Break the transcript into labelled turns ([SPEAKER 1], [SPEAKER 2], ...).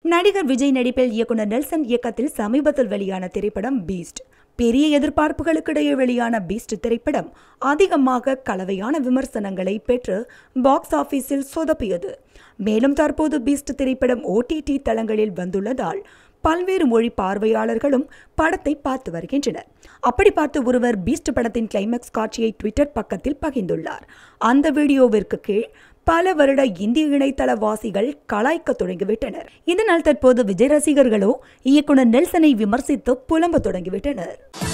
[SPEAKER 1] நடிகர் விஜய் நடிப்பில் இயக்குனர் நெல்சன் இயக்கத்தில் சமீபத்தில் வெளியான திரைப்படம் பீஸ்ட் பெரிய எதிர்பார்ப்புகளுக்கிடையே வெளியான பீஸ்ட் திரைப்படம் அதிகமாக கலவையான விமர்சனங்களை பெற்று பாக்ஸ் ஆபீஸில் சொதப்பியது மேலும் தற்போது பீஸ்ட் திரைப்படம் ஓடிடி தளங்களில் வந்துள்ளதால் பல்வேறு மொழி பார்வையாளர்களும் படத்தை பார்த்து வருகின்றனர் அப்படி பார்த்து ஒருவர் பீஸ்ட் படத்தின் கிளைமேக்ஸ் காட்சியை ட்விட்டர் பக்கத்தில் பகிர்ந்துள்ளார் அந்த வீடியோவிற்கு கீழ் பல வருட இந்திய இணையதள வாசிகள் கலாய்க்க தொடங்கிவிட்டனர் இதனால் தற்போது விஜய் ரசிகர்களோ இயக்குனர் நெல்சனை விமர்சித்து புலம்ப தொடங்கிவிட்டனர்